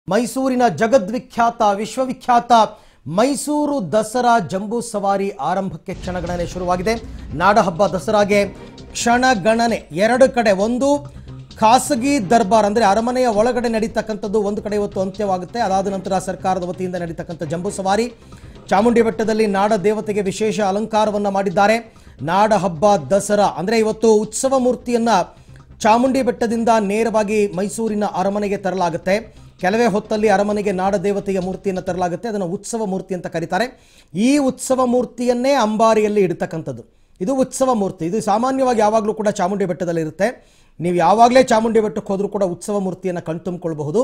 ಮೈಸೂರಿನ ಜಗದ್ವಿಖ್ಯಾತ ವಿಶ್ವವಿಖ್ಯಾತ ಮೈಸೂರು ದಸರಾ ಜಂಬೂ ಸವಾರಿ ಆರಂಭಕ್ಕೆ ಕ್ಷಣಗಣನೆ ಶುರುವಾಗಿದೆ ನಾಡಹಬ್ಬ ದಸರಾಗೆ ಕ್ಷಣಗಣನೆ ಎರಡು ಕಡೆ ಒಂದು ಖಾಸಗಿ ದರ್ಬಾರ್ ಅಂದರೆ ಅರಮನೆಯ ಒಳಗಡೆ ನಡೀತಕ್ಕಂಥದ್ದು ಒಂದು ಕಡೆ ಇವತ್ತು ಅಂತ್ಯವಾಗುತ್ತೆ ಅದಾದ ನಂತರ ಸರ್ಕಾರದ ವತಿಯಿಂದ ನಡೀತಕ್ಕಂಥ ಜಂಬೂ ಸವಾರಿ ಚಾಮುಂಡಿ ಬೆಟ್ಟದಲ್ಲಿ ನಾಡ ದೇವತೆಗೆ ವಿಶೇಷ ಅಲಂಕಾರವನ್ನು ಮಾಡಿದ್ದಾರೆ ನಾಡ ಹಬ್ಬ ದಸರಾ ಅಂದರೆ ಇವತ್ತು ಉತ್ಸವ ಮೂರ್ತಿಯನ್ನ ಚಾಮುಂಡಿ ಬೆಟ್ಟದಿಂದ ನೇರವಾಗಿ ಮೈಸೂರಿನ ಅರಮನೆಗೆ ತರಲಾಗುತ್ತೆ ಕೆಲವೇ ಹೊತ್ತಲ್ಲಿ ಅರಮನೆಗೆ ನಾಡ ದೇವತೆಯ ಮೂರ್ತಿಯನ್ನು ತರಲಾಗುತ್ತೆ ಅದನ್ನು ಉತ್ಸವ ಮೂರ್ತಿ ಅಂತ ಕರೀತಾರೆ ಈ ಉತ್ಸವ ಮೂರ್ತಿಯನ್ನೇ ಅಂಬಾರಿಯಲ್ಲಿ ಇಡ್ತಕ್ಕಂಥದ್ದು ಇದು ಉತ್ಸವ ಮೂರ್ತಿ ಇದು ಸಾಮಾನ್ಯವಾಗಿ ಯಾವಾಗಲೂ ಕೂಡ ಚಾಮುಂಡಿ ಬೆಟ್ಟದಲ್ಲಿ ಇರುತ್ತೆ ನೀವು ಯಾವಾಗಲೇ ಚಾಮುಂಡಿ ಬೆಟ್ಟಕ್ಕೆ ಹೋದರೂ ಕೂಡ ಉತ್ಸವ ಮೂರ್ತಿಯನ್ನು ಕಣ್ತುಂಬಿಕೊಳ್ಬಹುದು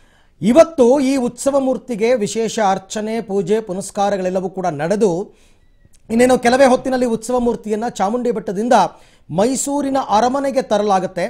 ಇವತ್ತು ಈ ಉತ್ಸವ ಮೂರ್ತಿಗೆ ವಿಶೇಷ ಅರ್ಚನೆ ಪೂಜೆ ಪುನಸ್ಕಾರಗಳೆಲ್ಲವೂ ಕೂಡ ನಡೆದು ಇನ್ನೇನು ಕೆಲವೇ ಹೊತ್ತಿನಲ್ಲಿ ಉತ್ಸವ ಮೂರ್ತಿಯನ್ನು ಚಾಮುಂಡಿ ಬೆಟ್ಟದಿಂದ ಮೈಸೂರಿನ ಅರಮನೆಗೆ ತರಲಾಗುತ್ತೆ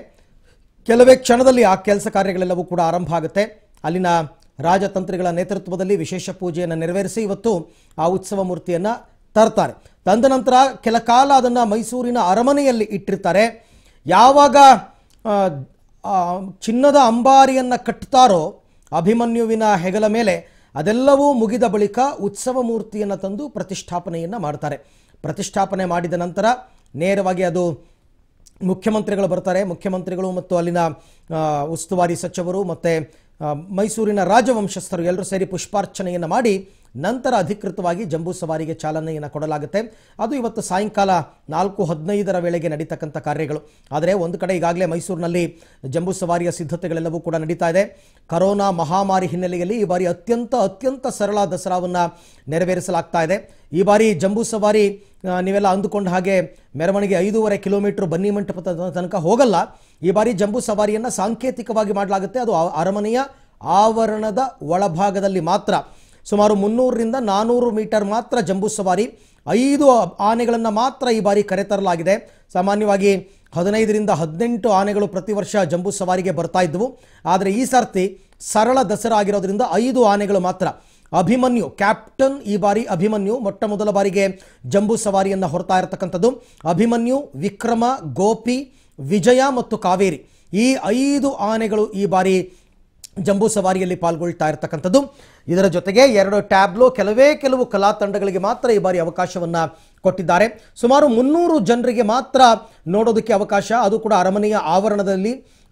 ಕೆಲವೇ ಕ್ಷಣದಲ್ಲಿ ಆ ಕೆಲಸ ಕಾರ್ಯಗಳೆಲ್ಲವೂ ಕೂಡ ಆರಂಭ ಆಗುತ್ತೆ ಅಲ್ಲಿನ ರಾಜತಂತ್ರಿಗಳ ನೇತೃತ್ವದಲ್ಲಿ ವಿಶೇಷ ಪೂಜೆಯನ್ನು ನೆರವೇರಿಸಿ ಇವತ್ತು ಆ ಉತ್ಸವ ಮೂರ್ತಿಯನ್ನು ತರ್ತಾರೆ ತಂದ ನಂತರ ಕೆಲ ಕಾಲ ಅದನ್ನು ಮೈಸೂರಿನ ಅರಮನೆಯಲ್ಲಿ ಇಟ್ಟಿರ್ತಾರೆ ಯಾವಾಗ ಆ, ಆ, ಚಿನ್ನದ ಅಂಬಾರಿಯನ್ನು ಕಟ್ಟುತ್ತಾರೋ ಅಭಿಮನ್ಯುವಿನ ಹೆಗಲ ಮೇಲೆ ಅದೆಲ್ಲವೂ ಮುಗಿದ ಬಳಿಕ ಉತ್ಸವ ಮೂರ್ತಿಯನ್ನು ತಂದು ಪ್ರತಿಷ್ಠಾಪನೆಯನ್ನು ಮಾಡ್ತಾರೆ ಪ್ರತಿಷ್ಠಾಪನೆ ಮಾಡಿದ ನಂತರ ನೇರವಾಗಿ ಅದು ಮುಖ್ಯಮಂತ್ರಿಗಳು ಬರ್ತಾರೆ ಮುಖ್ಯಮಂತ್ರಿಗಳು ಮತ್ತು ಅಲ್ಲಿನ ಆ, ಉಸ್ತುವಾರಿ ಸಚಿವರು ಮತ್ತು ಆ, ಮೈಸೂರಿನ ರಾಜವಂಶಸ್ಥರು ಎಲ್ಲರೂ ಸೇರಿ ಪುಷ್ಪಾರ್ಚನೆಯನ್ನು ಮಾಡಿ ನಂತರ ಅಧಿಕೃತವಾಗಿ ಜಂಬೂ ಸವಾರಿಗೆ ಚಾಲನೆಯನ್ನು ಕೊಡಲಾಗುತ್ತೆ ಅದು ಇವತ್ತು ಸಾಯಂಕಾಲ ನಾಲ್ಕು ಹದಿನೈದರ ವೇಳೆಗೆ ನಡೀತಕ್ಕಂಥ ಕಾರ್ಯಗಳು ಆದರೆ ಒಂದು ಕಡೆ ಈಗಾಗಲೇ ಮೈಸೂರಿನಲ್ಲಿ ಜಂಬೂ ಸವಾರಿಯ ಸಿದ್ಧತೆಗಳೆಲ್ಲವೂ ಕೂಡ ನಡೀತಾ ಇದೆ ಕರೋನಾ ಮಹಾಮಾರಿ ಹಿನ್ನೆಲೆಯಲ್ಲಿ ಈ ಬಾರಿ ಅತ್ಯಂತ ಅತ್ಯಂತ ಸರಳ ದಸರಾವನ್ನು ನೆರವೇರಿಸಲಾಗ್ತಾ ಇದೆ ಈ ಬಾರಿ ಜಂಬೂ ಸವಾರಿ ಆ, ನೀವೆಲ್ಲ ಅಂದುಕೊಂಡ ಹಾಗೆ ಮೆರವಣಿಗೆ ಐದೂವರೆ ಕಿಲೋಮೀಟರ್ ಬನ್ನಿ ಮಂಟಪದ ತನಕ ಹೋಗಲ್ಲ ಈ ಬಾರಿ ಜಂಬೂ ಸವಾರಿಯನ್ನು ಸಾಂಕೇತಿಕವಾಗಿ ಮಾಡಲಾಗುತ್ತೆ ಅದು ಆ- ಅರಮನೆಯ ಆವರಣದ ಒಳಭಾಗದಲ್ಲಿ ಮಾತ್ರ ಸುಮಾರು ಮುನ್ನೂರರಿಂದ ನಾನ್ನೂರು ಮೀಟರ್ ಮಾತ್ರ ಜಂಬೂ ಸವಾರಿ ಐದು ಆನೆಗಳನ್ನು ಮಾತ್ರ ಈ ಬಾರಿ ಕರೆತರಲಾಗಿದೆ ಸಾಮಾನ್ಯವಾಗಿ ಹದಿನೈದರಿಂದ ಹದಿನೆಂಟು ಆನೆಗಳು ಪ್ರತಿ ವರ್ಷ ಜಂಬೂ ಸವಾರಿಗೆ ಬರ್ತಾ ಇದ್ದವು ಆದರೆ ಈ ಸರ್ತಿ ಸರಳ ದಸರಾ ಆಗಿರೋದ್ರಿಂದ ಐದು ಆನೆಗಳು ಮಾತ್ರ ಅಭಿಮನ್ಯು ಕ್ಯಾಪ್ಟನ್ ಈ ಬಾರಿ ಅಭಿಮನ್ಯು ಮೊಟ್ಟ ಮೊದಲ ಬಾರಿಗೆ ಜಂಬೂ ಸವಾರಿಯನ್ನು ಹೊರತಾ ಇರತಕ್ಕಂಥದ್ದು ಅಭಿಮನ್ಯು ವಿಕ್ರಮ ಗೋಪಿ ವಿಜಯ ಮತ್ತು ಕಾವೇರಿ ಈ ಐದು ಆನೆಗಳು ಈ ಬಾರಿ ಜಂಬೂ ಸವಾರಿಯಲ್ಲಿ ಪಾಲ್ಗೊಳ್ತಾ ಇರತಕ್ಕಂಥದ್ದು ಇದರ ಜೊತೆಗೆ ಎರಡು ಟ್ಯಾಬ್ಲೋ ಕೆಲವೇ ಕೆಲವು ಕಲಾ ತಂಡಗಳಿಗೆ ಮಾತ್ರ ಈ ಬಾರಿ ಅವಕಾಶವನ್ನು ಕೊಟ್ಟಿದ್ದಾರೆ ಸುಮಾರು ಮುನ್ನೂರು ಜನರಿಗೆ ಮಾತ್ರ ನೋಡೋದಕ್ಕೆ ಅವಕಾಶ ಅದು ಕೂಡ ಅರಮನೆಯ ಆವರಣದಲ್ಲಿ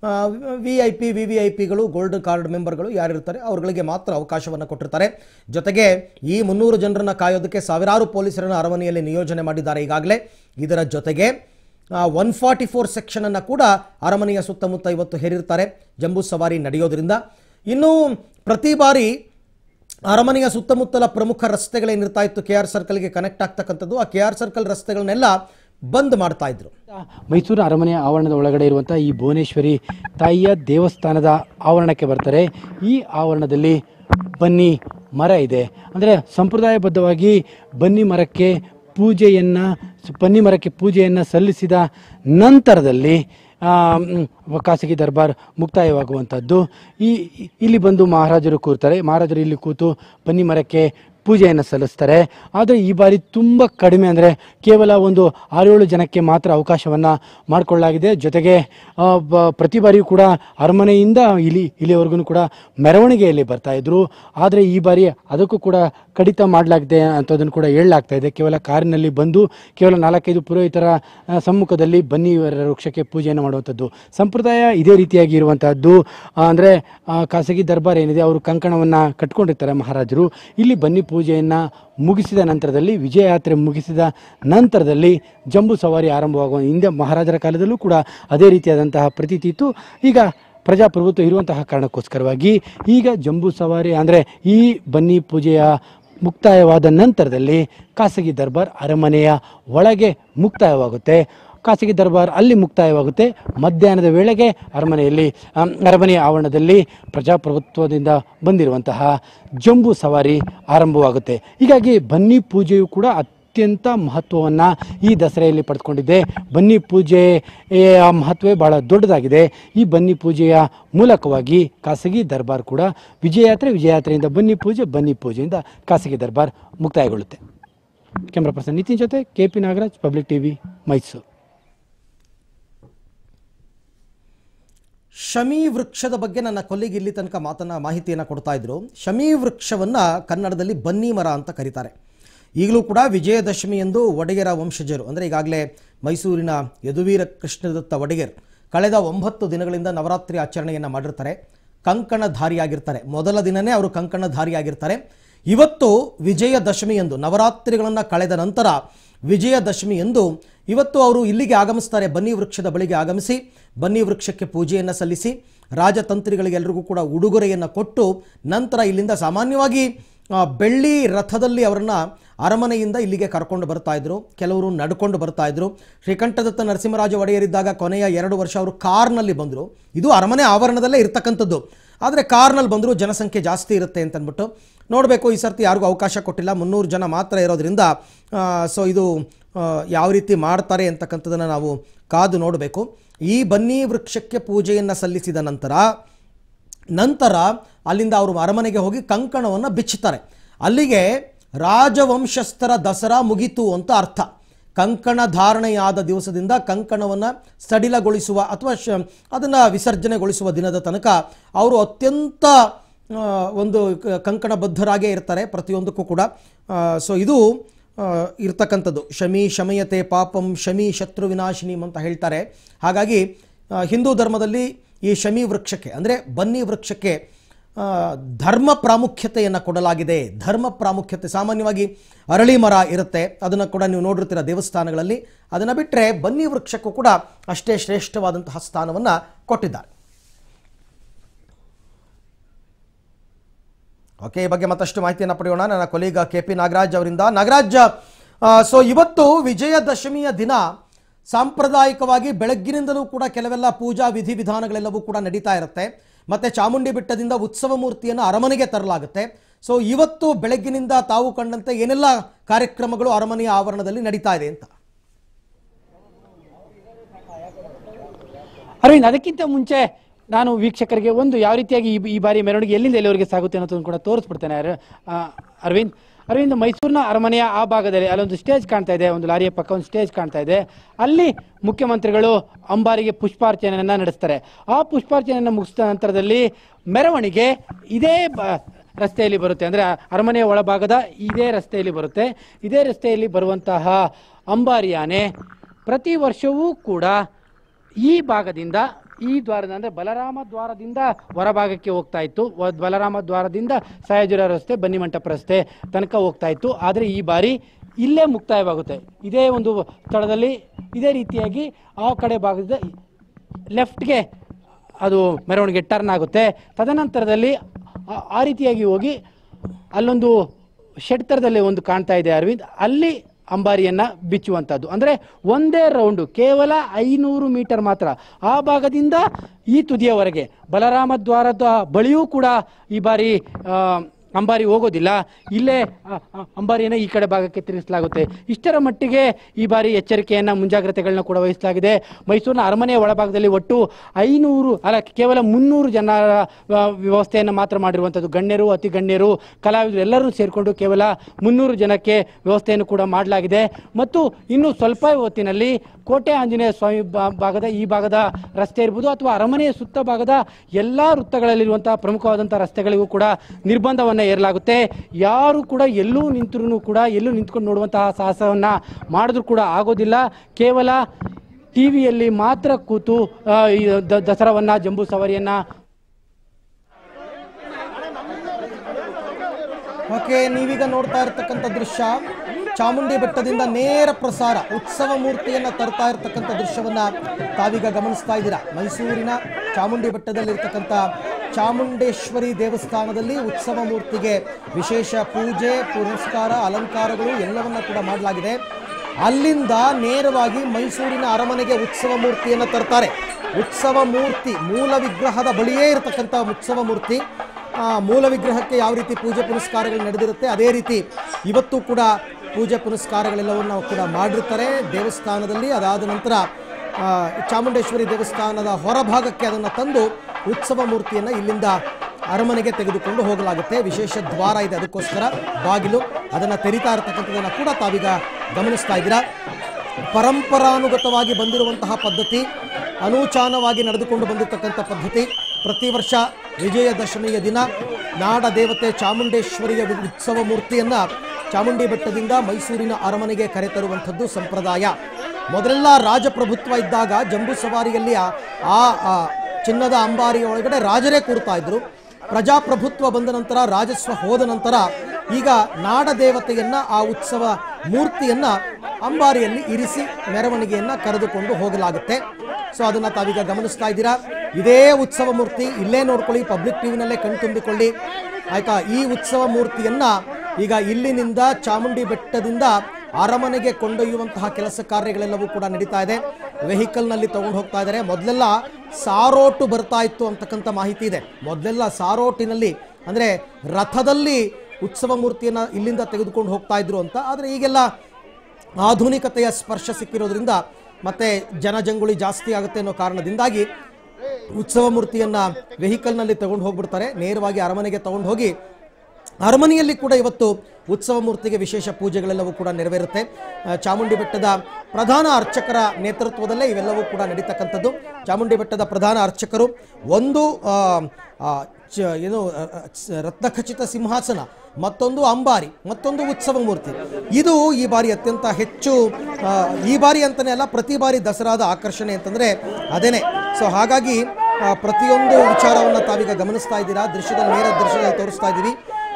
V I P V V I ಪಿಗಳು ಗೋಲ್ಡ್ ಕಾರ್ಡ್ ಮೆಂಬರ್ಗಳು ಯಾರಿರ್ತಾರೆ ಅವ್ರಗಳಿಗೆ ಮಾತ್ರ ಅವಕಾಶವನ್ನು ಕೊಟ್ಟಿರ್ತಾರೆ ಜೊತೆಗೆ ಈ ಮುನ್ನೂರು ಜನರನ್ನು ಕಾಯೋದಕ್ಕೆ ಸಾವಿರಾರು ಪೊಲೀಸರನ್ನು ಅರಮನೆಯಲ್ಲಿ ನಿಯೋಜನೆ ಮಾಡಿದ್ದಾರೆ ಈಗಾಗಲೇ ಇದರ ಜೊತೆಗೆ ಒನ್ ಫಾರ್ಟಿ ಫೋರ್ ಸೆಕ್ಷನನ್ನು ಕೂಡ ಅರಮನೆಯ ಸುತ್ತಮುತ್ತ ಇವತ್ತು ಹೇರಿರ್ತಾರೆ ಜಂಬೂ ಸವಾರಿ ನಡೆಯೋದ್ರಿಂದ ಇನ್ನು ಪ್ರತಿ ಬಾರಿ ಅರಮನೆಯ ಸುತ್ತಮುತ್ತಲ ಪ್ರಮುಖ ರಸ್ತೆಗಳೇನಿರ್ತಾ ಇತ್ತು ಕೆ ಆರ್ ಸರ್ಕಲ್ಗೆ ಕನೆಕ್ಟ್ ಆಗ್ತಕ್ಕಂಥದ್ದು ಆ ಕೆ ಆರ್ ಸರ್ಕಲ್ ರಸ್ತೆಗಳನ್ನೆಲ್ಲ ಬಂದ್ ಮಾಡ್ತಾ ಇದ್ರು ಮೈಸೂರು ಅರಮನೆಯ ಆವರಣದ ಒಳಗಡೆ ಇರುವಂಥ ಈ ಭುವನೇಶ್ವರಿ ತಾಯಿಯ ದೇವಸ್ಥಾನದ ಆವರಣಕ್ಕೆ ಬರ್ತಾರೆ ಈ ಆವರಣದಲ್ಲಿ ಬನ್ನಿ ಮರ ಇದೆ ಅಂದರೆ ಸಂಪ್ರದಾಯಬದ್ಧವಾಗಿ ಬನ್ನಿ ಮರಕ್ಕೆ ಪೂಜೆಯನ್ನು ಬನ್ನಿ ಮರಕ್ಕೆ ಪೂಜೆಯನ್ನು ಸಲ್ಲಿಸಿದ ನಂತರದಲ್ಲಿ ಆ, ಮ್, ಖಾಸಗಿ ದರ್ಬಾರ್ ಮುಕ್ತಾಯವಾಗುವಂಥದ್ದು ಈ ಇಲ್ಲಿ ಬಂದು ಮಹಾರಾಜರು ಕೂರ್ತಾರೆ ಮಹಾರಾಜರು ಇಲ್ಲಿ ಕೂತು ಬನ್ನಿ ಮರಕ್ಕೆ ಪೂಜೆಯನ್ನು ಸಲ್ಲಿಸ್ತಾರೆ ಆದರೆ ಈ ಬಾರಿ ತುಂಬ ಕಡಿಮೆ ಅಂದರೆ ಕೇವಲ ಒಂದು ಆರೇಳು ಜನಕ್ಕೆ ಮಾತ್ರ ಅವಕಾಶವನ್ನು ಮಾಡಿಕೊಳ್ಳಲಾಗಿದೆ ಜೊತೆಗೆ ಆ, ಬ- ಪ್ರತಿ ಬಾರಿಯೂ ಕೂಡ ಅರಮನೆಯಿಂದ ಇಲ್ಲಿ ಇಲ್ಲಿವರೆಗೂ ಕೂಡ ಮೆರವಣಿಗೆಯಲ್ಲಿ ಬರ್ತಾ ಇದ್ರು ಆದರೆ ಈ ಬಾರಿ ಅದಕ್ಕೂ ಕೂಡ ಕಡಿತ ಮಾಡಲಾಗಿದೆ ಅಂತದನ್ನು ಕೂಡ ಹೇಳಲಾಗ್ತಾ ಇದೆ ಕೇವಲ ಕಾರಿನಲ್ಲಿ ಬಂದು ಕೇವಲ ನಾಲ್ಕೈದು ಪುರೋಹಿತರ ಆ, ಸಮ್ಮುಖದಲ್ಲಿ ಬನ್ನಿ ವೃಕ್ಷಕ್ಕೆ ಪೂಜೆಯನ್ನು ಮಾಡುವಂಥದ್ದು ಸಂಪ್ರದಾಯ ಇದೇ ರೀತಿಯಾಗಿ ಇರುವಂತಹದ್ದು ಅಂದರೆ ಖಾಸಗಿ ದರ್ಬಾರ್ ಏನಿದೆ ಅವರು ಕಂಕಣವನ್ನು ಕಟ್ಕೊಂಡಿರ್ತಾರೆ ಮಹಾರಾಜರು ಇಲ್ಲಿ ಬನ್ನಿ ಪೂಜೆಯನ್ನು ಮುಗಿಸಿದ ನಂತರದಲ್ಲಿ ವಿಜಯ ಯಾತ್ರೆ ಮುಗಿಸಿದ ನಂತರದಲ್ಲಿ ಜಂಬೂ ಸವಾರಿ ಆರಂಭವಾಗುವ ಹಿಂದೆ ಮಹಾರಾಜರ ಕಾಲದಲ್ಲೂ ಕೂಡ ಅದೇ ರೀತಿಯಾದಂತಹ ಪ್ರತೀತಿ ಇತ್ತು ಈಗ ಪ್ರಜಾಪ್ರಭುತ್ವ ಇರುವಂತಹ ಕಾರಣಕ್ಕೋಸ್ಕರವಾಗಿ ಈಗ ಜಂಬೂ ಸವಾರಿ ಅಂದರೆ ಈ ಬನ್ನಿ ಪೂಜೆಯ ಮುಕ್ತಾಯವಾದ ನಂತರದಲ್ಲಿ ಖಾಸಗಿ ದರ್ಬಾರ್ ಅರಮನೆಯ ಒಳಗೆ ಮುಕ್ತಾಯವಾಗುತ್ತೆ ಖಾಸಗಿ ದರ್ಬಾರ್ ಅಲ್ಲಿ ಮುಕ್ತಾಯವಾಗುತ್ತೆ ಮಧ್ಯಾಹ್ನದ ವೇಳೆಗೆ ಅರಮನೆಯಲ್ಲಿ ಆಮ್, ಅರಮನೆಯ ಆವರಣದಲ್ಲಿ ಪ್ರಜಾಪ್ರಭುತ್ವದಿಂದ ಬಂದಿರುವಂತಹ ಜಂಬೂ ಸವಾರಿ ಆರಂಭವಾಗುತ್ತೆ ಹೀಗಾಗಿ ಬನ್ನಿ ಪೂಜೆಯು ಕೂಡ ಅತ್ಯಂತ ಮಹತ್ವವನ್ನು ಈ ದಸರೆಯಲ್ಲಿ ಪಡೆದುಕೊಂಡಿದೆ ಬನ್ನಿ ಪೂಜೆಯ ಮಹತ್ವವೇ ಬಹಳ ದೊಡ್ಡದಾಗಿದೆ ಈ ಬನ್ನಿ ಪೂಜೆಯ ಮೂಲಕವಾಗಿ ಖಾಸಗಿ ದರ್ಬಾರ್ ಕೂಡ ವಿಜಯಯಾತ್ರೆ ವಿಜಯಯಾತ್ರೆಯಿಂದ ಬನ್ನಿ ಪೂಜೆ ಬನ್ನಿ ಪೂಜೆಯಿಂದ ಖಾಸಗಿ ದರ್ಬಾರ್ ಮುಕ್ತಾಯಗೊಳ್ಳುತ್ತೆ ಕ್ಯಾಮ್ರಾ ಪರ್ಸನ್ ನಿತಿನ್ ಜೊತೆ K P Nagaraj public TV Mysuru ಶಮಿ ವೃಕ್ಷದ ಬಗ್ಗೆ ನನ್ನ ಕೊಲ್ಲಿಗೆ ಇಲ್ಲಿ ತನಕ ಮಾತನ್ನ ಮಾಹಿತಿಯನ್ನು ಕೊಡ್ತಾ ಇದ್ರು ಶಮಿ ವೃಕ್ಷವನ್ನು ಕನ್ನಡದಲ್ಲಿ ಬನ್ನಿ ಮರ ಅಂತ ಕರೀತಾರೆ ಈಗಲೂ ಕೂಡ ವಿಜಯದಶಮಿ ಎಂದು ಒಡೆಯರ ವಂಶಜರು ಅಂದರೆ ಈಗಾಗಲೇ ಮೈಸೂರಿನ ಯದುವೀರ ಕೃಷ್ಣದತ್ತ ಒಡೆಯರ್ ಕಳೆದ ಒಂಬತ್ತು ದಿನಗಳಿಂದ ನವರಾತ್ರಿ ಆಚರಣೆಯನ್ನು ಮಾಡಿರ್ತಾರೆ ಕಂಕಣಧಾರಿಯಾಗಿರ್ತಾರೆ ಮೊದಲ ದಿನನೇ ಅವರು ಕಂಕಣಧಾರಿಯಾಗಿರ್ತಾರೆ ಇವತ್ತು ವಿಜಯದಶಮಿ ಎಂದು ನವರಾತ್ರಿಗಳನ್ನು ಕಳೆದ ನಂತರ ವಿಜಯದಶಮಿ ಎಂದು ಇವತ್ತು ಅವರು ಇಲ್ಲಿಗೆ ಆಗಮಿಸ್ತಾರೆ ಬನ್ನಿ ವೃಕ್ಷದ ಬಳಿಗೆ ಆಗಮಿಸಿ ಬನ್ನಿ ವೃಕ್ಷಕ್ಕೆ ಪೂಜೆಯನ್ನು ಸಲ್ಲಿಸಿ ರಾಜತಂತ್ರಿಗಳಿಗೆಲ್ಲರಿಗೂ ಕೂಡ ಉಡುಗೊರೆಯನ್ನು ಕೊಟ್ಟು ನಂತರ ಇಲ್ಲಿಂದ ಸಾಮಾನ್ಯವಾಗಿ ಆ, ಬೆಳ್ಳಿ ರಥದಲ್ಲಿ ಅವರನ್ನು ಅರಮನೆಯಿಂದ ಇಲ್ಲಿಗೆ ಕರ್ಕೊಂಡು ಬರ್ತಾ ಇದ್ರು ಕೆಲವರು ನಡ್ಕೊಂಡು ಬರ್ತಾ ಇದ್ರು ಶ್ರೀಕಂಠದತ್ತ ನರಸಿಂಹರಾಜ ಒಡೆಯರಿದ್ದಾಗ ಕೊನೆಯ ಎರಡು ವರ್ಷ ಅವರು ಕಾರ್ನಲ್ಲಿ ಬಂದರು ಇದು ಅರಮನೆ ಆವರಣದಲ್ಲೇ ಇರ್ತಕ್ಕಂಥದ್ದು ಆದರೆ ಕಾರ್ನಲ್ಲಿ ಬಂದರೂ ಜನಸಂಖ್ಯೆ ಜಾಸ್ತಿ ಇರುತ್ತೆ ಅಂತ ಅಂದ್ಬಿಟ್ಟು ನೋಡಬೇಕು ಈ ಸರ್ತಿ ಯಾರಿಗೂ ಅವಕಾಶ ಕೊಟ್ಟಿಲ್ಲ ಮುನ್ನೂರು ಜನ ಮಾತ್ರ ಇರೋದ್ರಿಂದ ಸೊ ಇದು ಆ, ಯಾವ ರೀತಿ ಮಾಡ್ತಾರೆ ಅಂತಕ್ಕಂಥದ್ದನ್ನು ನಾವು ಕಾದು ನೋಡಬೇಕು ಈ ಬನ್ನಿ ವೃಕ್ಷಕ್ಕೆ ಪೂಜೆಯನ್ನು ಸಲ್ಲಿಸಿದ ನಂತರ ನಂತರ ಅಲ್ಲಿಂದ ಅವರು ಅರಮನೆಗೆ ಹೋಗಿ ಕಂಕಣವನ್ನು ಬಿಚ್ಚುತ್ತಾರೆ ಅಲ್ಲಿಗೆ ರಾಜವಂಶಸ್ಥರ ದಸರಾ ಮುಗೀತು ಅಂತ ಅರ್ಥ ಕಂಕಣ ಧಾರಣೆಯಾದ ದಿವಸದಿಂದ ಕಂಕಣವನ್ನು ಸಡಿಲಗೊಳಿಸುವ ಅಥವಾ ಶ ಅದನ್ನು ವಿಸರ್ಜನೆಗೊಳಿಸುವ ದಿನದ ತನಕ ಅವರು ಅತ್ಯಂತ ಆ, ಒಂದು ಕ- ಕಂಕಣಬದ್ಧರಾಗೇ ಇರ್ತಾರೆ ಪ್ರತಿಯೊಂದಕ್ಕೂ ಕೂಡ ಸೊ ಇದು ಆ, ಇರ್ತಕ್ಕಂಥದ್ದು ಶಮಿ ಶಮಯತೆ ಪಾಪಂ ಶಮಿ ಶತ್ರು ವಿನಾಶಿನಿ ಅಂತ ಹೇಳ್ತಾರೆ ಹಾಗಾಗಿ ಆ, ಹಿಂದೂ ಧರ್ಮದಲ್ಲಿ ಈ ಶಮಿ ವೃಕ್ಷಕ್ಕೆ ಅಂದರೆ ಬನ್ನಿ ವೃಕ್ಷಕ್ಕೆ ಆ, ಧರ್ಮ ಪ್ರಾಮುಖ್ಯತೆಯನ್ನು ಕೊಡಲಾಗಿದೆ ಧರ್ಮ ಪ್ರಾಮುಖ್ಯತೆ ಸಾಮಾನ್ಯವಾಗಿ ಅರಳಿ ಮರ ಇರುತ್ತೆ ಅದನ್ನು ಕೂಡ ನೀವು ನೋಡಿರ್ತೀರ ದೇವಸ್ಥಾನಗಳಲ್ಲಿ ಅದನ್ನು ಬಿಟ್ಟರೆ ಬನ್ನಿ ವೃಕ್ಷಕ್ಕೂ ಕೂಡ ಅಷ್ಟೇ ಶ್ರೇಷ್ಠವಾದಂತಹ ಸ್ಥಾನವನ್ನು ಕೊಟ್ಟಿದ್ದಾರೆ ಓಕೆ ಈ ಬಗ್ಗೆ ಮತ್ತಷ್ಟು ಮಾಹಿತಿಯನ್ನು ಪಡೆಯೋಣ ನನ್ನ ಕೊಲೀಗ ಕೆ ಪಿ ನಾಗರಾಜ್ ಅವರಿಂದ ನಾಗರಾಜ್ ಸೊ ಇವತ್ತು ವಿಜಯದಶಮಿಯ ದಿನ ಸಾಂಪ್ರದಾಯಿಕವಾಗಿ ಬೆಳಗ್ಗಿನಿಂದಲೂ ಕೂಡ ಕೆಲವೆಲ್ಲ ಪೂಜಾ ವಿಧಿವಿಧಾನಗಳೆಲ್ಲವೂ ಕೂಡ ನಡೀತಾ ಇರುತ್ತೆ ಮತ್ತೆ ಚಾಮುಂಡಿ ಬೆಟ್ಟದಿಂದ ಉತ್ಸವ ಮೂರ್ತಿಯನ್ನು ಅರಮನೆಗೆ ತರಲಾಗುತ್ತೆ ಸೊ ಇವತ್ತು ಬೆಳಗ್ಗಿನಿಂದ ತಾವು ಕಂಡಂತೆ ಏನೆಲ್ಲ ಕಾರ್ಯಕ್ರಮಗಳು ಅರಮನೆಯ ಆವರಣದಲ್ಲಿ ನಡೀತಾ ಇದೆ ಅಂತ ಅರವಿಂದ್ ಅದಕ್ಕಿಂತ ಮುಂಚೆ ನಾನು ವೀಕ್ಷಕರಿಗೆ ಒಂದು ಯಾವ ರೀತಿಯಾಗಿ ಈ ಈ ಬಾರಿ ಮೆರವಣಿಗೆ ಎಲ್ಲಿಂದ ಎಲ್ಲಿವರೆಗೆ ಸಾಗುತ್ತೆ ಅನ್ನೋದನ್ನು ಕೂಡ ತೋರಿಸ್ಬಿಡ್ತೇನೆ ಅರ- ಆ, ಅರವಿಂದ್ ಅರವಿಂದ್ ಮೈಸೂರಿನ ಅರಮನೆಯ ಆ ಭಾಗದಲ್ಲಿ ಅಲ್ಲೊಂದು ಸ್ಟೇಜ್ ಕಾಣ್ತಾ ಇದೆ ಒಂದು ಲಾರಿಯ ಪಕ್ಕ ಒಂದು ಸ್ಟೇಜ್ ಕಾಣ್ತಾ ಇದೆ ಅಲ್ಲಿ ಮುಖ್ಯಮಂತ್ರಿಗಳು ಅಂಬಾರಿಗೆ ಪುಷ್ಪಾರ್ಚನೆಯನ್ನ ನಡೆಸ್ತಾರೆ ಆ ಪುಷ್ಪಾರ್ಚನೆಯನ್ನು ಮುಗಿಸಿದ ನಂತರದಲ್ಲಿ ಮೆರವಣಿಗೆ ಇದೇ ಬ- ರಸ್ತೆಯಲ್ಲಿ ಬರುತ್ತೆ ಅಂದರೆ ಅರಮನೆಯ ಒಳಭಾಗದ ಇದೇ ರಸ್ತೆಯಲ್ಲಿ ಬರುತ್ತೆ ಇದೇ ರಸ್ತೆಯಲ್ಲಿ ಬರುವಂತಹ ಅಂಬಾರಿ ಆನೆ ಪ್ರತಿ ವರ್ಷವೂ ಕೂಡ ಈ ಭಾಗದಿಂದ ಈ ದ್ವಾರದ ಅಂದರೆ ಬಲರಾಮ ದ್ವಾರದಿಂದ ಹೊರಭಾಗಕ್ಕೆ ಹೋಗ್ತಾ ಇತ್ತು ವ- ಬಲರಾಮ ದ್ವಾರದಿಂದ ಸಯಾಜುರ ರಸ್ತೆ ಬನ್ನಿಮಂಟಪ ರಸ್ತೆ ತನಕ ಹೋಗ್ತಾ ಇತ್ತು ಆದರೆ ಈ ಬಾರಿ ಇಲ್ಲೇ ಮುಕ್ತಾಯವಾಗುತ್ತೆ ಇದೇ ಒಂದು ಸ್ಥಳದಲ್ಲಿ ಇದೇ ರೀತಿಯಾಗಿ ಆ ಕಡೆ ಭಾಗದ ಲೆಫ್ಟ್ಗೆ ಅದು ಮೆರವಣಿಗೆ ಟರ್ನ್ ಆಗುತ್ತೆ ತದನಂತರದಲ್ಲಿ ಆ- ಆ ರೀತಿಯಾಗಿ ಹೋಗಿ ಅಲ್ಲೊಂದು ಶೆಡ್ ಥರದಲ್ಲಿ ಒಂದು ಕಾಣ್ತಾ ಇದೆ ಅರವಿಂದ್ ಅಲ್ಲಿ ಅಂಬಾರಿಯನ್ನ ಬಿಚ್ಚುವಂಥದ್ದು ಅಂದರೆ ಒಂದೇ ರೌಂಡು ಕೇವಲ ಐನೂರು ಮೀಟರ್ ಮಾತ್ರ ಆ ಭಾಗದಿಂದ ಈ ತುದಿಯವರೆಗೆ ಬಲರಾಮ ದ್ವಾರದ ಬಳಿಯೂ ಕೂಡ ಈ ಬಾರಿ ಆ, ಅಂಬಾರಿ ಹೋಗೋದಿಲ್ಲ ಇಲ್ಲೇ ಆ, ಆ, ಅಂಬಾರಿಯನ್ನು ಈ ಕಡೆ ಭಾಗಕ್ಕೆ ತಿರುಗಿಸಲಾಗುತ್ತೆ ಇಷ್ಟರ ಮಟ್ಟಿಗೆ ಈ ಬಾರಿ ಎಚ್ಚರಿಕೆಯನ್ನ ಮುಂಜಾಗ್ರತೆಗಳನ್ನ ಕೂಡ ವಹಿಸಲಾಗಿದೆ ಮೈಸೂರಿನ ಅರಮನೆಯ ಒಳಭಾಗದಲ್ಲಿ ಒಟ್ಟು ಐನೂರು ಅಲ್ಲ ಕೇವಲ ಮುನ್ನೂರು ಜನರ ಆ, ವ್ಯವಸ್ಥೆಯನ್ನು ಮಾತ್ರ ಮಾಡಿರುವಂಥದ್ದು ಗಣ್ಯರು ಅತಿ ಗಣ್ಯರು ಕಲಾವಿದರು ಎಲ್ಲರೂ ಸೇರಿಕೊಂಡು ಕೇವಲ ಮುನ್ನೂರು ಜನಕ್ಕೆ ವ್ಯವಸ್ಥೆಯನ್ನು ಕೂಡ ಮಾಡಲಾಗಿದೆ ಮತ್ತು ಇನ್ನು ಸ್ವಲ್ಪ ಹೊತ್ತಿನಲ್ಲಿ ಕೋಟೆ ಆಂಜನೇಯ ಸ್ವಾಮಿ ಬಾ- ಭಾಗದ ಈ ಭಾಗದ ರಸ್ತೆ ಇರ್ಬೋದು ಅಥವಾ ಅರಮನೆಯ ಸುತ್ತ ಭಾಗದ ಎಲ್ಲ ವೃತ್ತಗಳಲ್ಲಿರುವಂತಹ ಪ್ರಮುಖವಾದಂತಹ ರಸ್ತೆಗಳಿಗೂ ಕೂಡ ನಿರ್ಬಂಧವನ್ನು ಏರಲಾಗುತ್ತೆ ಯಾರು ಕೂಡ ಎಲ್ಲೂ ನಿಂತರೂ ಕೂಡ ಎಲ್ಲೂ ನಿಂತ್ಕೊಂಡು ನೋಡುವಂತಹ ಸಾಹಸವನ್ನ ಮಾಡಿದ್ರೂ ಕೂಡ ಆಗೋದಿಲ್ಲ ಕೇವಲ ಟಿವಿಯಲ್ಲಿ ಮಾತ್ರ ಕೂತು ಆ, ಈ ದ- ದಸರಾವನ್ನ ಜಂಬೂ ಸವಾರಿಯನ್ನ ಓಕೆ ನೀವೀಗ ನೋಡ್ತಾ ಇರತಕ್ಕಂಥ ದೃಶ್ಯ ಚಾಮುಂಡಿ ಬೆಟ್ಟದಿಂದ ನೇರ ಪ್ರಸಾರ ಉತ್ಸವ ಮೂರ್ತಿಯನ್ನು ತರ್ತಾ ಇರತಕ್ಕಂಥ ದೃಶ್ಯವನ್ನ ತಾವೀಗ ಗಮನಿಸ್ತಾ ಇದ್ದೀರಾ ಮೈಸೂರಿನ ಚಾಮುಂಡಿ ಬೆಟ್ಟದಲ್ಲಿರ್ತಕ್ಕಂಥ ಚಾಮುಂಡೇಶ್ವರಿ ದೇವಸ್ಥಾನದಲ್ಲಿ ಉತ್ಸವ ಮೂರ್ತಿಗೆ ವಿಶೇಷ ಪೂಜೆ ಪುರಸ್ಕಾರ ಅಲಂಕಾರಗಳು ಎಲ್ಲವನ್ನ ಕೂಡ ಮಾಡಲಾಗಿದೆ ಅಲ್ಲಿಂದ ನೇರವಾಗಿ ಮೈಸೂರಿನ ಅರಮನೆಗೆ ಉತ್ಸವ ಮೂರ್ತಿಯನ್ನು ತರ್ತಾರೆ ಉತ್ಸವ ಮೂರ್ತಿ ಮೂಲ ವಿಗ್ರಹದ ಬಳಿಯೇ ಇರತಕ್ಕಂಥ ಉತ್ಸವ ಮೂರ್ತಿ ಆ, ಮೂಲ ವಿಗ್ರಹಕ್ಕೆ ಯಾವ ರೀತಿ ಪೂಜೆ ಪುನಸ್ಕಾರಗಳು ನಡೆದಿರುತ್ತೆ ಅದೇ ರೀತಿ ಇವತ್ತು ಕೂಡ ಪೂಜೆ ಪುನಸ್ಕಾರಗಳೆಲ್ಲವನ್ನು ಕೂಡ ಮಾಡಿರ್ತಾರೆ ದೇವಸ್ಥಾನದಲ್ಲಿ ಅದಾದ ನಂತರ ಆ, ಚಾಮುಂಡೇಶ್ವರಿ ದೇವಸ್ಥಾನದ ಹೊರಭಾಗಕ್ಕೆ ಅದನ್ನು ತಂದು ಉತ್ಸವ ಮೂರ್ತಿಯನ್ನು ಇಲ್ಲಿಂದ ಅರಮನೆಗೆ ತೆಗೆದುಕೊಂಡು ಹೋಗಲಾಗುತ್ತೆ ವಿಶೇಷ ದ್ವಾರ ಇದೆ ಅದಕ್ಕೋಸ್ಕರ ಬಾಗಿಲು ಅದನ್ನು ತೆರಿತಾ ಇರತಕ್ಕಂಥದ್ದನ್ನು ಕೂಡ ತಾವೀಗ ಗಮನಿಸ್ತಾ ಇದ್ದೀರಾ ಪರಂಪರಾನುಗತವಾಗಿ ಬಂದಿರುವಂತಹ ಪದ್ಧತಿ ಅನೂಚಾನವಾಗಿ ನಡೆದುಕೊಂಡು ಬಂದಿರತಕ್ಕಂಥ ಪದ್ಧತಿ ಪ್ರತಿ ವರ್ಷ ವಿಜಯದಶಮಿಯ ದಿನ ನಾಡ ದೇವತೆ ಚಾಮುಂಡೇಶ್ವರಿಯ ವಿ- ಉತ್ಸವ ಮೂರ್ತಿಯನ್ನ ಚಾಮುಂಡಿ ಬೆಟ್ಟದಿಂದ ಮೈಸೂರಿನ ಅರಮನೆಗೆ ಕರೆತರುವಂಥದ್ದು ಸಂಪ್ರದಾಯ ಮೊದಲೆಲ್ಲ ರಾಜಪ್ರಭುತ್ವ ಇದ್ದಾಗ ಜಂಬೂ ಸವಾರಿಯಲ್ಲಿ ಆ- ಆ ಆ ಚಿನ್ನದ ಅಂಬಾರಿಯ ಒಳಗಡೆ ರಾಜರೇ ಕೂರ್ತಾ ಇದ್ರು ಪ್ರಜಾಪ್ರಭುತ್ವ ಬಂದ ನಂತರ ರಾಜಸ್ವ ಹೋದ ನಂತರ ಈಗ ನಾಡ ದೇವತೆಯನ್ನ ಆ ಉತ್ಸವ ಮೂರ್ತಿಯನ್ನ ಅಂಬಾರಿಯಲ್ಲಿ ಇರಿಸಿ ಮೆರವಣಿಗೆಯನ್ನ ಕರೆದುಕೊಂಡು ಹೋಗಲಾಗುತ್ತೆ ಸೊ ಅದನ್ನ ತಾವೀಗ ಗಮನಿಸ್ತಾ ಇದ್ದೀರಾ ಇದೇ ಉತ್ಸವ ಮೂರ್ತಿ ಇಲ್ಲೇ ನೋಡ್ಕೊಳ್ಳಿ ಪಬ್ಲಿಕ್ ಟಿವಿನಲ್ಲೇ ಕಣ್ತುಂಬಿಕೊಳ್ಳಿ ಆಯ್ತಾ ಈ ಉತ್ಸವ ಮೂರ್ತಿಯನ್ನ ಈಗ ಇಲ್ಲಿನಿಂದ ಚಾಮುಂಡಿ ಬೆಟ್ಟದಿಂದ ಅರಮನೆಗೆ ಕೊಂಡೊಯ್ಯುವಂತಹ ಕೆಲಸ ಕಾರ್ಯಗಳೆಲ್ಲವೂ ಕೂಡ ನಡೀತಾ ಇದೆ ವೆಹಿಕಲ್ನಲ್ಲಿ ತಗೊಂಡು ಹೋಗ್ತಾ ಇದ್ದಾರೆ ಮೊದಲೆಲ್ಲ ಸಾರೋಟು ಬರ್ತಾ ಇತ್ತು ಅಂತಕ್ಕಂಥ ಮಾಹಿತಿ ಇದೆ ಮೊದಲೆಲ್ಲ ಸಾರೋಟಿನಲ್ಲಿ ಅಂದರೆ ರಥದಲ್ಲಿ ಉತ್ಸವ ಮೂರ್ತಿಯನ್ನ ಇಲ್ಲಿಂದ ತೆಗೆದುಕೊಂಡು ಹೋಗ್ತಾ ಇದ್ರು ಅಂತ ಆದರೆ ಈಗೆಲ್ಲ ಆಧುನಿಕತೆಯ ಸ್ಪರ್ಶ ಸಿಕ್ಕಿರೋದ್ರಿಂದ ಮತ್ತೆ ಜನಜಂಗುಳಿ ಜಾಸ್ತಿ ಆಗುತ್ತೆ ಅನ್ನೋ ಕಾರಣದಿಂದಾಗಿ ಉತ್ಸವ ಮೂರ್ತಿಯನ್ನ ವೆಹಿಕಲ್ನಲ್ಲಿ ತಗೊಂಡು ಹೋಗ್ಬಿಡ್ತಾರೆ ನೇರವಾಗಿ ಅರಮನೆಗೆ ತಗೊಂಡು ಹೋಗಿ ಅರಮನೆಯಲ್ಲಿ ಕೂಡ ಇವತ್ತು ಉತ್ಸವ ಮೂರ್ತಿಗೆ ವಿಶೇಷ ಪೂಜೆಗಳೆಲ್ಲವೂ ಕೂಡ ನೆರವೇರುತ್ತೆ ಆ, ಚಾಮುಂಡಿ ಬೆಟ್ಟದ ಪ್ರಧಾನ ಅರ್ಚಕರ ನೇತೃತ್ವದಲ್ಲೇ ಇವೆಲ್ಲವೂ ಕೂಡ ನಡೀತಕ್ಕಂಥದ್ದು ಚಾಮುಂಡಿ ಬೆಟ್ಟದ ಪ್ರಧಾನ ಅರ್ಚಕರು ಒಂದು ಆ, ಆ, ಚ- ಏನು ಆ, ಆ, ಸ- ರತ್ನಖಚಿತ ಸಿಂಹಾಸನ ಮತ್ತೊಂದು ಅಂಬಾರಿ ಮತ್ತೊಂದು ಉತ್ಸವ ಮೂರ್ತಿ ಇದು ಈ ಬಾರಿ ಅತ್ಯಂತ ಹೆಚ್ಚು ಆ, ಈ ಬಾರಿ ಅಂತಲೇ ಅಲ್ಲ ಪ್ರತಿ ಬಾರಿ ದಸರಾದ ಆಕರ್ಷಣೆ ಅಂತಂದ್ರೆ ಅದೇನೆ ಸೊ ಹಾಗಾಗಿ ಆ, ಪ್ರತಿಯೊಂದು ವಿಚಾರವನ್ನು ತಾವೀಗ ಗಮನಿಸ್ತಾ ಇದ್ದೀರಾ ದೃಶ್ಯದಲ್ಲಿ ನೇರ ದೃಶ್ಯದಲ್ಲಿ ತೋರಿಸ್ತಾ ಇದ್ದೀವಿ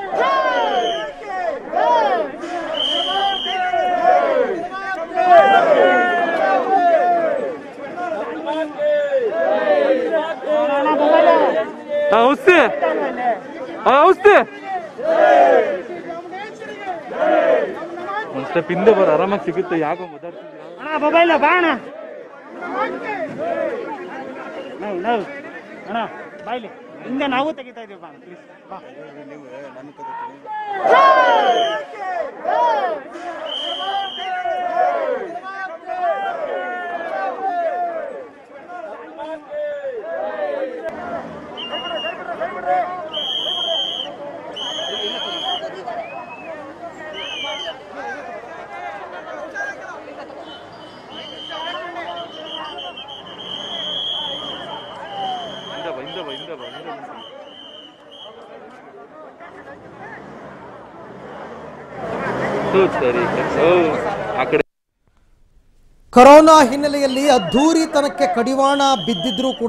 ಔಷಧಿ ಔಷಧಿ ಒಂದ್ ಸ್ಟೆಪ್ ಹಿಂದೆ ಬರ ಆರಾಮಾಗಿ ಸಿಗುತ್ತೆ ಯಾಕೋ ಮಾತಾಡ್ತಿದ್ದೀರಾ ಅಣ್ಣ ಮೊಬೈಲ್ ಬಾ ಅಣ್ಣ ನಾವು ನಾವು ಅಣ್ಣ ಬಾಯ್ಲಿ ಹಿಂದೆ ನಾವು ತೆಗಿತಾ ಇದೀವಿ ಬಾ ಪ್ಲೀಸ್ ಬಾ ಹಿಂದೆ ಬಾ ಹಿಂದೆ ಬಾ ಹಿಂದೆ ಬಾ ಹಿಂದೆ ಬಾ ಹ್ಞೂ, ಸರಿ ಓ ಆ ಕಡೆ ಕೊರೋನಾ ಹಿನ್ನೆಲೆಯಲ್ಲಿ ಅದ್ಧೂರಿತನಕ್ಕೆ ಕಡಿವಾಣ ಬಿದ್ದಿದ್ರೂ ಕೂಡ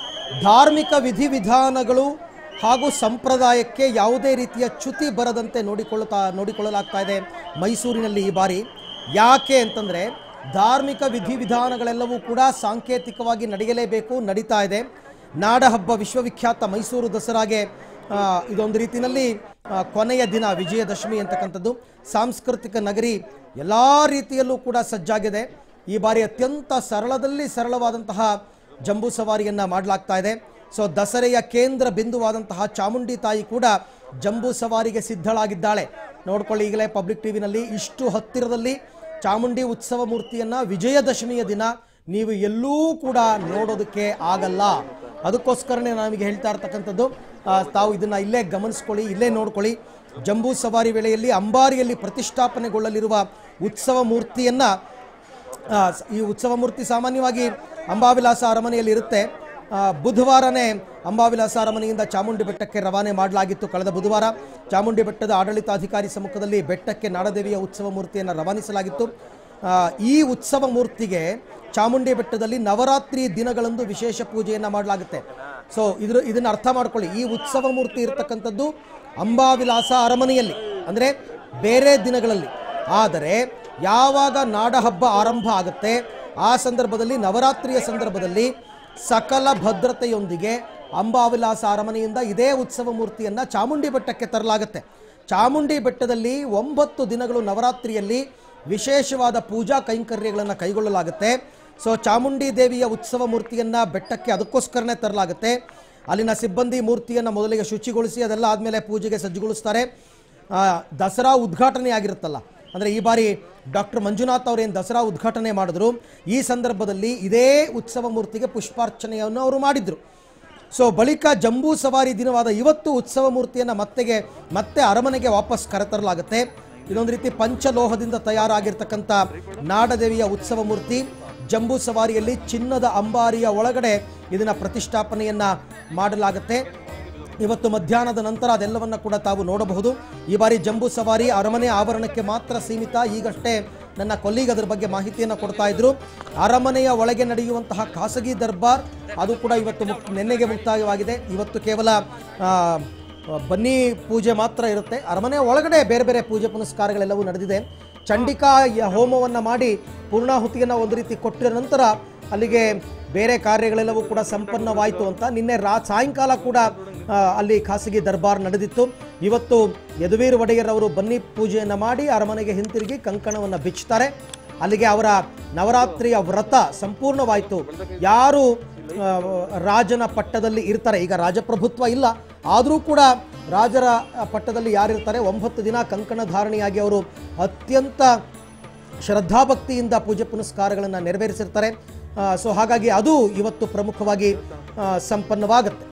ಧಾರ್ಮಿಕ ವಿಧಿವಿಧಾನಗಳು ಹಾಗೂ ಸಂಪ್ರದಾಯಕ್ಕೆ ಯಾವುದೇ ರೀತಿಯ ಚ್ಯುತಿ ಬರದಂತೆ ನೋಡಿಕೊಳ್ಳುತ್ತಾ ನೋಡಿಕೊಳ್ಳಲಾಗ್ತಾ ಇದೆ ಮೈಸೂರಿನಲ್ಲಿ ಈ ಬಾರಿ ಯಾಕೆ ಅಂತಂದರೆ ಧಾರ್ಮಿಕ ವಿಧಿವಿಧಾನಗಳೆಲ್ಲವೂ ಕೂಡ ಸಾಂಕೇತಿಕವಾಗಿ ನಡೆಯಲೇಬೇಕು ನಡೀತಾ ಇದೆ ನಾಡಹಬ್ಬ ವಿಶ್ವವಿಖ್ಯಾತ ಮೈಸೂರು ದಸರಾಗೆ ಆ, ಇದೊಂದು ರೀತಿಯಲ್ಲಿ ಆ, ಕೊನೆಯ ದಿನ ವಿಜಯದಶಮಿ ಅಂತಕ್ಕಂಥದ್ದು ಸಾಂಸ್ಕೃತಿಕ ನಗರಿ ಎಲ್ಲ ರೀತಿಯಲ್ಲೂ ಕೂಡ ಸಜ್ಜಾಗಿದೆ ಈ ಬಾರಿ ಅತ್ಯಂತ ಸರಳದಲ್ಲಿ ಸರಳವಾದಂತಹ ಜಂಬೂ ಸವಾರಿಯನ್ನು ಮಾಡಲಾಗ್ತಾ ಇದೆ ಸೊ ದಸರೆಯ ಕೇಂದ್ರ ಬಿಂದುವಾದಂತಹ ಚಾಮುಂಡಿ ತಾಯಿ ಕೂಡ ಜಂಬೂ ಸವಾರಿಗೆ ಸಿದ್ಧಳಾಗಿದ್ದಾಳೆ ನೋಡ್ಕೊಳ್ಳಿ ಈಗಲೇ ಪಬ್ಲಿಕ್ ಟಿವಿನಲ್ಲಿ ಇಷ್ಟು ಹತ್ತಿರದಲ್ಲಿ ಚಾಮುಂಡಿ ಉತ್ಸವ ಮೂರ್ತಿಯನ್ನು ವಿಜಯದಶಮಿಯ ದಿನ ನೀವು ಎಲ್ಲೂ ಕೂಡ ನೋಡೋದಕ್ಕೆ ಆಗಲ್ಲ ಅದಕ್ಕೋಸ್ಕರನೇ ನಮಗೆ ಹೇಳ್ತಾ ಇರ್ತಕ್ಕಂಥದ್ದು ಆ, ತಾವು ಇದನ್ನು ಇಲ್ಲೇ ಗಮನಿಸ್ಕೊಳ್ಳಿ ಇಲ್ಲೇ ನೋಡ್ಕೊಳ್ಳಿ ಜಂಬೂ ಸವಾರಿ ವೇಳೆಯಲ್ಲಿ ಅಂಬಾರಿಯಲ್ಲಿ ಪ್ರತಿಷ್ಠಾಪನೆಗೊಳ್ಳಲಿರುವ ಉತ್ಸವ ಮೂರ್ತಿಯನ್ನು ಆ, ಸ- ಈ ಉತ್ಸವ ಮೂರ್ತಿ ಸಾಮಾನ್ಯವಾಗಿ ಅಂಬಾವಿಲಾಸ ಅರಮನೆಯಲ್ಲಿ ಇರುತ್ತೆ ಆ, ಬುಧವಾರನೇ ಅಂಬಾವಿಲಾಸ ಅರಮನೆಯಿಂದ ಚಾಮುಂಡಿ ಬೆಟ್ಟಕ್ಕೆ ರವಾನೆ ಮಾಡಲಾಗಿತ್ತು ಕಳೆದ ಬುಧವಾರ ಚಾಮುಂಡಿ ಬೆಟ್ಟದ ಆಡಳಿತಾಧಿಕಾರಿ ಸಮ್ಮುಖದಲ್ಲಿ ಬೆಟ್ಟಕ್ಕೆ ನಾಡದೇವಿಯ ಉತ್ಸವ ಮೂರ್ತಿಯನ್ನು ರವಾನಿಸಲಾಗಿತ್ತು ಆ, ಈ ಉತ್ಸವ ಮೂರ್ತಿಗೆ ಚಾಮುಂಡಿ ಬೆಟ್ಟದಲ್ಲಿ ನವರಾತ್ರಿ ದಿನಗಳಂದು ವಿಶೇಷ ಪೂಜೆಯನ್ನು ಮಾಡಲಾಗುತ್ತೆ ಸೊ ಇದ್ರ ಇದನ್ನು ಅರ್ಥ ಮಾಡ್ಕೊಳ್ಳಿ ಈ ಉತ್ಸವ ಮೂರ್ತಿ ಇರತಕ್ಕಂಥದ್ದು ಅಂಬಾವಿಲಾಸ ಅರಮನೆಯಲ್ಲಿ ಅಂದರೆ ಬೇರೆ ದಿನಗಳಲ್ಲಿ ಆದರೆ ಯಾವಾಗ ನಾಡಹಬ್ಬ ಆರಂಭ ಆಗುತ್ತೆ ಆ ಸಂದರ್ಭದಲ್ಲಿ ನವರಾತ್ರಿಯ ಸಂದರ್ಭದಲ್ಲಿ ಸಕಲ ಭದ್ರತೆಯೊಂದಿಗೆ ಅಂಬಾವಿಲಾಸ ಅರಮನೆಯಿಂದ ಇದೇ ಉತ್ಸವ ಮೂರ್ತಿಯನ್ನು ಚಾಮುಂಡಿ ಬೆಟ್ಟಕ್ಕೆ ತರಲಾಗುತ್ತೆ ಚಾಮುಂಡಿ ಬೆಟ್ಟದಲ್ಲಿ ಒಂಬತ್ತು ದಿನಗಳು ನವರಾತ್ರಿಯಲ್ಲಿ ವಿಶೇಷವಾದ ಪೂಜಾ ಕೈಂಕರ್ಯಗಳನ್ನು ಕೈಗೊಳ್ಳಲಾಗುತ್ತೆ ಸೊ ಚಾಮುಂಡಿ ದೇವಿಯ ಉತ್ಸವ ಮೂರ್ತಿಯನ್ನು ಬೆಟ್ಟಕ್ಕೆ ಅದಕ್ಕೋಸ್ಕರನೇ ತರಲಾಗುತ್ತೆ ಅಲ್ಲಿನ ಸಿಬ್ಬಂದಿ ಮೂರ್ತಿಯನ್ನು ಮೊದಲಿಗೆ ಶುಚಿಗೊಳಿಸಿ ಅದೆಲ್ಲ ಆದಮೇಲೆ ಪೂಜೆಗೆ ಸಜ್ಜುಗೊಳಿಸ್ತಾರೆ ಆ, ದಸರಾ ಉದ್ಘಾಟನೆ ಆಗಿರುತ್ತಲ್ಲ ಅಂದರೆ ಈ ಬಾರಿ ಡಾಕ್ಟರ್ ಮಂಜುನಾಥ್ ಅವರೇನು ದಸರಾ ಉದ್ಘಾಟನೆ ಮಾಡಿದ್ರು ಈ ಸಂದರ್ಭದಲ್ಲಿ ಇದೇ ಉತ್ಸವ ಮೂರ್ತಿಗೆ ಪುಷ್ಪಾರ್ಚನೆಯನ್ನು ಅವರು ಮಾಡಿದ್ರು ಸೊ ಬಳಿಕ ಜಂಬೂ ಸವಾರಿ ದಿನವಾದ ಇವತ್ತು ಉತ್ಸವ ಮೂರ್ತಿಯನ್ನು ಮತ್ತೆಗೆ ಮತ್ತೆ ಅರಮನೆಗೆ ವಾಪಸ್ ಕರೆತರಲಾಗುತ್ತೆ ಇದೊಂದು ರೀತಿ ಪಂಚಲೋಹದಿಂದ ತಯಾರಾಗಿರ್ತಕ್ಕಂಥ ನಾಡದೇವಿಯ ಉತ್ಸವ ಮೂರ್ತಿ ಜಂಬೂ ಸವಾರಿಯಲ್ಲಿ ಚಿನ್ನದ ಅಂಬಾರಿಯ ಒಳಗಡೆ ಇದನ್ನ ಪ್ರತಿಷ್ಠಾಪನೆಯನ್ನ ಮಾಡಲಾಗುತ್ತೆ ಇವತ್ತು ಮಧ್ಯಾಹ್ನದ ನಂತರ ಅದೆಲ್ಲವನ್ನ ಕೂಡ ತಾವು ನೋಡಬಹುದು ಈ ಬಾರಿ ಜಂಬೂ ಸವಾರಿ ಅರಮನೆ ಆವರಣಕ್ಕೆ ಮಾತ್ರ ಸೀಮಿತ ಈಗಷ್ಟೇ ನನ್ನ ಕೊಲ್ಲಿಗ ಅದರ ಬಗ್ಗೆ ಮಾಹಿತಿಯನ್ನು ಕೊಡ್ತಾ ಇದ್ರು ಅರಮನೆಯ ಒಳಗೆ ನಡೆಯುವಂತಹ ಖಾಸಗಿ ದರ್ಬಾರ್ ಅದು ಕೂಡ ಇವತ್ತು ಮುಕ್ ನಿನ್ನೆಗೆ ಮುಕ್ತಾಯವಾಗಿದೆ ಇವತ್ತು ಕೇವಲ ಆ, ಬನ್ನಿ ಪೂಜೆ ಮಾತ್ರ ಇರುತ್ತೆ ಅರಮನೆಯ ಒಳಗಡೆ ಬೇರೆ ಬೇರೆ ಪೂಜೆ ಪುನಸ್ಕಾರಗಳೆಲ್ಲವೂ ನಡೆದಿದೆ ಚಂಡಿಕಾ ಯ- ಹೋಮವನ್ನ ಮಾಡಿ ಪೂರ್ಣಾಹುತಿಯನ್ನು ಒಂದು ರೀತಿ ಕೊಟ್ಟಿರ ನಂತರ ಅಲ್ಲಿಗೆ ಬೇರೆ ಕಾರ್ಯಗಳೆಲ್ಲವೂ ಕೂಡ ಸಂಪನ್ನವಾಯಿತು ಅಂತ ನಿನ್ನೆ ರಾ ಸಾಯಂಕಾಲ ಕೂಡ ಆ, ಅಲ್ಲಿ ಖಾಸಗಿ ದರ್ಬಾರ್ ನಡೆದಿತ್ತು ಇವತ್ತು ಯದುವೀರ್ ಒಡೆಯರ್ ಅವರು ಬನ್ನಿ ಪೂಜೆಯನ್ನು ಮಾಡಿ ಅರಮನೆಗೆ ಹಿಂತಿರುಗಿ ಕಂಕಣವನ್ನು ಬಿಚ್ಚುತ್ತಾರೆ ಅಲ್ಲಿಗೆ ಅವರ ನವರಾತ್ರಿಯ ವ್ರತ ಸಂಪೂರ್ಣವಾಯಿತು ಯಾರು ಆ, ರಾಜನ ಪಟ್ಟದಲ್ಲಿ ಇರ್ತಾರೆ ಈಗ ರಾಜಪ್ರಭುತ್ವ ಇಲ್ಲ ಆದರೂ ಕೂಡ ರಾಜರ ಪಟ್ಟದಲ್ಲಿ ಯಾರಿರ್ತಾರೆ ಒಂಬತ್ತು ದಿನ ಕಂಕಣ ಧಾರಣೆಯಾಗಿ ಅವರು ಅತ್ಯಂತ ಶ್ರದ್ಧಾಭಕ್ತಿಯಿಂದ ಪೂಜೆ ಪುನಸ್ಕಾರಗಳನ್ನು ನೆರವೇರಿಸಿರ್ತಾರೆ ಸೊ ಹಾಗಾಗಿ ಅದು ಇವತ್ತು ಪ್ರಮುಖವಾಗಿ ಆ, ಸಂಪನ್ನವಾಗುತ್ತೆ